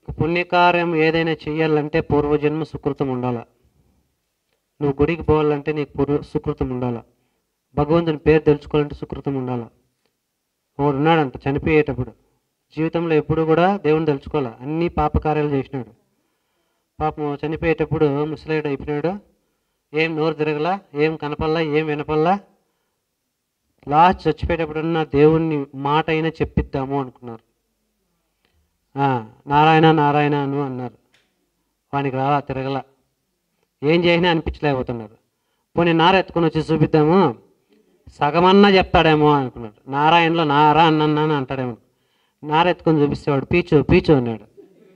పుణ్యకార్యం ఏదైనా చేయాలంటే పూర్వజన్మ సుకృతం ఉండాల నువ్వు గుడికి పోవాలంటే నీకు పూర్వ సుకృతం ఉండాల భగవంతుని పేరు తెలుసుకోవాలంటే సుకృతం ఉండాల వాడు ఉన్నాడంట చనిపోయేటప్పుడు జీవితంలో ఎప్పుడు కూడా దేవుని తెలుసుకోవాలా అన్ని పాపకార్యాలు చేసినాడు పాపం చనిపోయేటప్పుడు ముసలాయుడు అయిపోయినాడు ఏం నోరు తిరగలా ఏం కనపల్లా ఏం వినపల్లా లాస్ట్ చచ్చిపోయేటప్పుడన్నా దేవుణ్ణి మాట అయినా చెప్పిద్దాము అనుకున్నారు ఆ, నారాయణ నారాయణ అను అన్నారు వానికి రాలా తిరగల ఏం చేసినా అనిపించలేకపోతున్నారు పోనీ నార ఎత్తుకొని వచ్చి చూపిద్దాము సగమన్నా చెప్తాడేమో అనుకున్నాడు నారాయణలో నారా అన్నాను అంటాడేమో నార ఎత్తుకొని చూపిస్తే వాడు పీచు పీచు అన్నాడు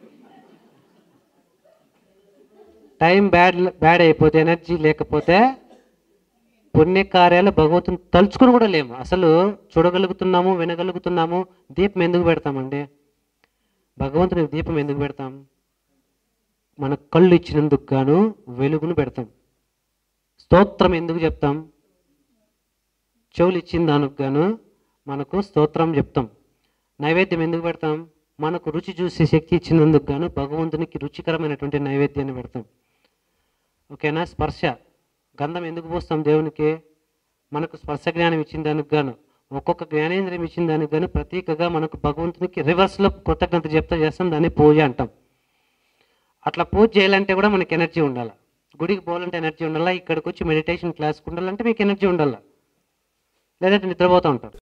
టైం బ్యాడ్ బ్యాడ్ అయిపోతే ఎనర్జీ లేకపోతే పుణ్యకార్యాలు భగవంతుని తలుచుకుని కూడా లేము అసలు చూడగలుగుతున్నాము వినగలుగుతున్నాము దీపం ఎందుకు పెడతామండి భగవంతునికి దీపం ఎందుకు పెడతాం మన కళ్ళు ఇచ్చినందుకు గాను వెలుగును పెడతాం స్తోత్రం ఎందుకు చెప్తాం చెవులు ఇచ్చిన దానికి గాను మనకు స్తోత్రం చెప్తాం నైవేద్యం ఎందుకు పెడతాం మనకు రుచి చూసే శక్తి ఇచ్చినందుకు గాను భగవంతునికి రుచికరమైనటువంటి నైవేద్యాన్ని పెడతాం ఓకేనా స్పర్శ గంధం ఎందుకు పోస్తాం దేవునికి మనకు స్పర్శ జ్ఞానం ఇచ్చిన దానికి గాను ఒక్కొక్క జ్ఞానేంద్రియం ఇచ్చిన దానికి గాను ప్రతీకగా మనకు భగవంతునికి రివర్స్లో కృతజ్ఞత చెప్తా చేస్తాం దాన్ని పూజ అంటాం అట్లా పూజ చేయాలంటే కూడా మనకి ఎనర్జీ ఉండాలి గుడికి పోవాలంటే ఎనర్జీ ఉండాలా ఇక్కడికి వచ్చి మెడిటేషన్ క్లాస్కి ఉండాలంటే మీకు ఎనర్జీ ఉండాలా లేదంటే నిద్రపోతూ ఉంటారు